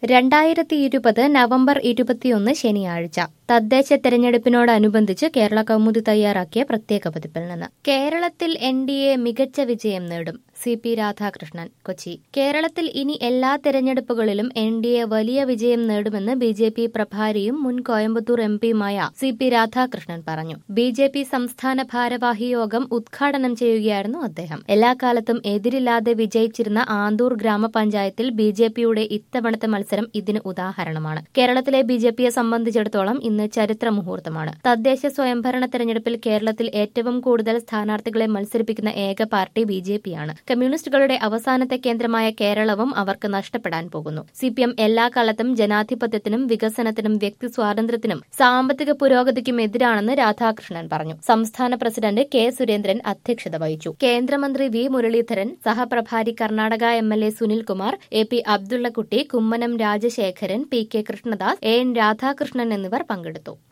രണ്ടായിരത്തി ഇരുപത് നവംബർ ഇരുപത്തിയൊന്ന് ശനിയാഴ്ച തദ്ദേശ തെരഞ്ഞെടുപ്പിനോടനുബന്ധിച്ച് കേരള കൗമുദി തയ്യാറാക്കിയ പ്രത്യേക പതിപ്പിൽ നിന്ന് കേരളത്തിൽ എൻ ഡി എ മികച്ച വിജയം നേടും സി പി രാധാകൃഷ്ണൻ കൊച്ചി കേരളത്തിൽ ഇനി എല്ലാ തെരഞ്ഞെടുപ്പുകളിലും എൻ ഡി എ വലിയ വിജയം നേടുമെന്ന് ബി ജെ പി പ്രഭാരിയും മുൻ കോയമ്പത്തൂർ എം പിയുമായ സി പി രാധാകൃഷ്ണൻ പറഞ്ഞു ബി ജെ പി സംസ്ഥാന ഭാരവാഹി യോഗം ഉദ്ഘാടനം ചെയ്യുകയായിരുന്നു അദ്ദേഹം എല്ലാ കാലത്തും എതിരില്ലാതെ വിജയിച്ചിരുന്ന ആന്തൂർ ഗ്രാമപഞ്ചായത്തിൽ ബി ജെ പിയുടെ ഇത്തവണത്തെ മത്സരം ഇതിന് ഉദാഹരണമാണ് കേരളത്തിലെ ബി ജെ പിയെ സംബന്ധിച്ചിടത്തോളം ഇന്ന് ചരിത്ര മുഹൂർത്തമാണ് തദ്ദേശ സ്വയംഭരണ തെരഞ്ഞെടുപ്പിൽ കേരളത്തിൽ ഏറ്റവും കൂടുതൽ സ്ഥാനാർത്ഥികളെ മത്സരിപ്പിക്കുന്ന ഏക പാർട്ടി ബി ജെ പിയാണ് കമ്മ്യൂണിസ്റ്റുകളുടെ അവസാനത്തെ കേന്ദ്രമായ കേരളവും അവർക്ക് നഷ്ടപ്പെടാൻ പോകുന്നു സി പി എം എല്ലാ കാലത്തും ജനാധിപത്യത്തിനും വികസനത്തിനും വ്യക്തി സ്വാതന്ത്ര്യത്തിനും സാമ്പത്തിക പുരോഗതിക്കും എതിരാണെന്ന് രാധാകൃഷ്ണൻ പറഞ്ഞു സംസ്ഥാന പ്രസിഡന്റ് കെ സുരേന്ദ്രൻ അധ്യക്ഷത വഹിച്ചു കേന്ദ്രമന്ത്രി വി മുരളീധരൻ സഹപ്രഭാരി Karnataka M L A Sunilkumar A P Abdullakutty Kummanam Rajasekharan P K Krishnadas A N Radhakrishnan എന്നിവർ പങ്കെടുത്തു